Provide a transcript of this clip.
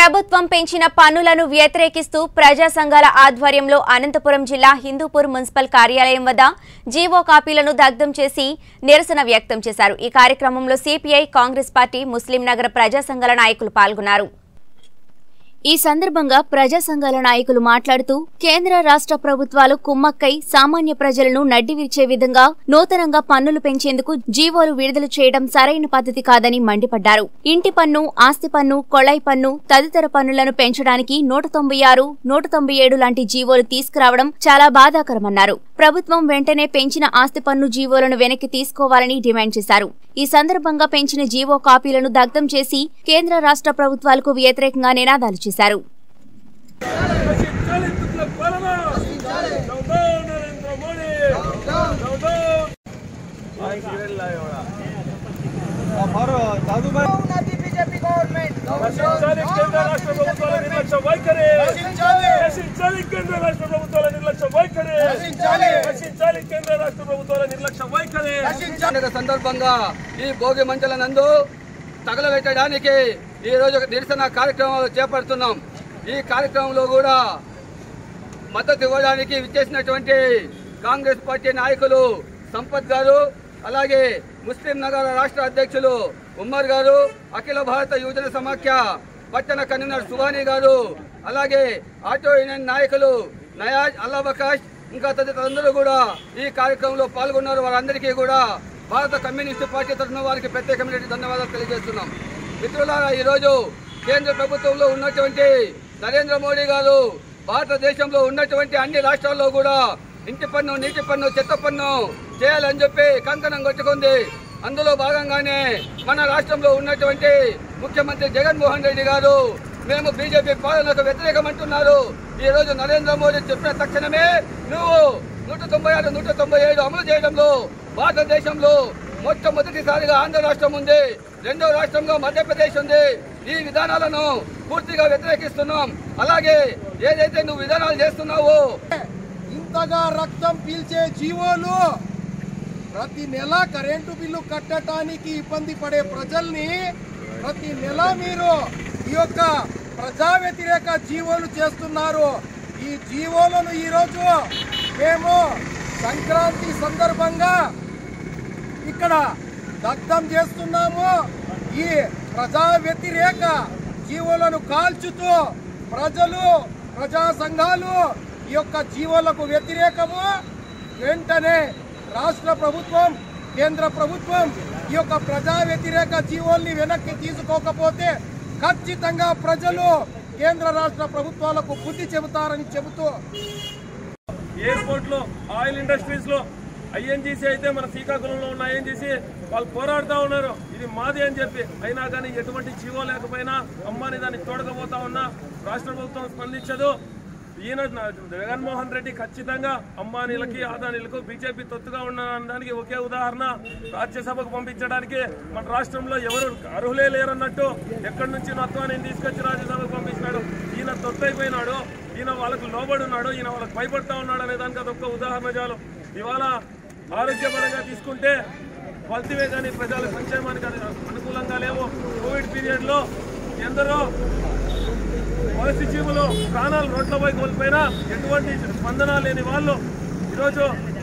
ప్రభుత్వం పెంచిన పన్నులను వ్యతిరేకిస్తూ ప్రజా సంఘాల ఆధ్వర్యంలో అనంతపురం జిల్లా హిందూపూర్ మున్సిపల్ కార్యాలయం వద్ద జీవో కాపీలను దగ్ధం చేసి నిరసన వ్యక్తం చేశారు ఈ కార్యక్రమంలో సిపిఐ కాంగ్రెస్ పార్టీ ముస్లిం నగర ప్రజా సంఘాల నాయకులు పాల్గొన్నారు ఈ సందర్భంగా ప్రజా సంఘాల నాయకులు మాట్లాడుతూ కేంద్ర రాష్ట్ర ప్రభుత్వాలు కుమ్మక్కై సామాన్య ప్రజలను నడ్డివిర్చే విధంగా నూతనంగా పన్నులు పెంచేందుకు జీవోలు విడుదల చేయడం సరైన పద్ధతి కాదని మండిపడ్డారు ఇంటి పన్ను ఆస్తి పన్ను కొళాయి పన్ను తదితర పన్నులను పెంచడానికి నూట తొంభై ఆరు నూట తొంభై ఏడు లాంటి జీవోలు తీసుకురావడం చాలా బాధాకరమన్నారు ప్రభుత్వం వెంటనే పెంచిన ఆస్తి పన్ను జీవోలను వెనక్కి తీసుకోవాలని డిమాండ్ చేశారు ఈ సందర్భంగా పెంచిన జీవో కాపీలను దగ్ధం చేసి కేంద్ర రాష్ట్ర ప్రభుత్వాలకు వ్యతిరేకంగా నినాదాలు చేశారు నశించాలి తుగ్లక్ పాలన down Narendra Modi down down ఉన్నది బీజేపీ గవర్నమెంట్ నశించాలి కేంద్ర రాష్ట్ర ప్రభుత్వాల నిర్లక్ష్య వైఖరి నశించాలి కేంద్ర రాష్ట్ర ప్రభుత్వాల నిర్లక్ష్య వైఖరి నశించాలి కేంద్ర రాష్ట్ర ప్రభుత్వాల నిర్లక్ష్య వైఖరి పండుగ సందర్భంగా ఈ భోగి మంటల నందు తగలబెట్టడానికి ఈ రోజు ఒక నిరసన కార్యక్రమాలు చేపడుతున్నాం ఈ కార్యక్రమంలో కూడా మద్దతు ఇవ్వడానికి విచ్చేసినటువంటి కాంగ్రెస్ పార్టీ నాయకులు సంపత్ గారు అలాగే ముస్లిం నగర రాష్ట్ర అధ్యక్షులు ఉమ్మర్ గారు అఖిల భారత యువజన సమాఖ్య పట్టణ కన్వీనర్ సుహానీ గారు అలాగే ఆటో యూనియన్ నాయకులు నయాజ్ అల్లాబకాష్ ఇంకా తదితరులందరూ కూడా ఈ కార్యక్రమంలో పాల్గొన్నారు వారందరికీ కూడా భారత కమ్యూనిస్టు పార్టీ తరఫున వారికి ప్రత్యేకమైన ధన్యవాదాలు తెలియజేస్తున్నాం మిత్రులారా ఈరోజు కేంద్ర ప్రభుత్వంలో ఉన్నటువంటి నరేంద్ర మోడీ గారు భారతదేశంలో ఉన్నటువంటి అన్ని రాష్ట్రాల్లో కూడా ఇంటి పన్ను నీటి పన్ను చెత్త పన్ను చేయాలని చెప్పి కంకణం కొట్టుకుంది అందులో భాగంగానే మన రాష్ట్రంలో ఉన్నటువంటి ముఖ్యమంత్రి జగన్మోహన్ రెడ్డి గారు మేము బీజేపీ పాలనకు వ్యతిరేకమంటున్నారు ఈ రోజు నరేంద్ర మోడీ చెప్పిన తక్షణమే నువ్వు నూట తొంభై ఆరు నూట తొంభై ఏడు అమలు చేయడంలో భారతదేశంలో మొట్టమొదటిసారిగా ఆంధ్ర రాష్ట్రం ఉంది రెండో రాష్ట్రంగా మధ్యప్రదేశ్ ఉంది ఈ విధానాలను పూర్తిగా వ్యతిరేకిస్తున్నాం అలాగే ఏదైతే నువ్వు విధానాలు చేస్తున్నావో ఇంతగా రక్తం పీల్చే జీవోలు ప్రతి నెల కరెంటు బిల్లు కట్టడానికి ఇబ్బంది పడే ప్రజల్ని ప్రతి నెల మీరు ఈ యొక్క ప్రజా వ్యతిరేక జీవోలు చేస్తున్నారు ఈ జీవోలను ఈరోజు మేము సంక్రాంతి సందర్భంగా ఇక్కడ దగ్ధం చేస్తున్నాము ఈ ప్రజా వ్యతిరేక జీవోలను కాల్చుతూ ప్రజలు ప్రజా సంఘాలు ఈ యొక్క జీవోలకు వ్యతిరేకము వెంటనే రాష్ట్ర ప్రభుత్వం కేంద్ర ప్రభుత్వం ఈ యొక్క ప్రజా వ్యతిరేక జీవోల్ని వెనక్కి తీసుకోకపోతే ఖచ్చితంగా ప్రజలు కేంద్ర రాష్ట్ర ప్రభుత్వాలకు బుద్ధి చెబుతారని చెబుతూ ఎయిర్పోర్ట్ లో ఆయిల్ ఇండస్ట్రీస్ లో ఐఎన్జీసీ అయితే మన శ్రీకాకుళంలో ఉన్న ఐఎన్జీసీ వాళ్ళు పోరాడుతూ ఉన్నారు ఇది మాది అని చెప్పి అయినా కానీ ఎటువంటి జీవో లేకపోయినా అమ్మాని దాన్ని తోడకపోతా ఉన్నా రాష్ట్ర ప్రభుత్వం స్పందించదు ఈయన నా- జగన్మోహన్ రెడ్డి ఖచ్చితంగా అంబానీలకి ఆదానీలకు బీజేపీ తొత్తుగా ఉండడానికి ఒకే ఉదాహరణ రాజ్యసభకు పంపించడానికి మన రాష్ట్రంలో ఎవరు అర్హులే లేరన్నట్టు ఎక్కడి నుంచి మొత్తాన్ని తీసుకొచ్చి రాజ్యసభకు పంపించినాడు ఈయన తొత్తైపోయినాడు ఈయన వాళ్ళకు లోబడి ఉన్నాడు ఈయన వాళ్ళకి భయపడతా ఉన్నాడు అనే దానికి అదొక ఉదాహరణ చాలు ఇవాళ ఆరోగ్యపరంగా తీసుకుంటే ఫలితమే కానీ ప్రజల సంక్షేమానికి అది అనుకూలంగా లేవు కోవిడ్ పీరియడ్లో ఎందరో వలస జీవులు ప్రాణాలు రోడ్లపై కోల్పోయినా ఎటువంటి స్పందన లేని వాళ్ళు ఈరోజు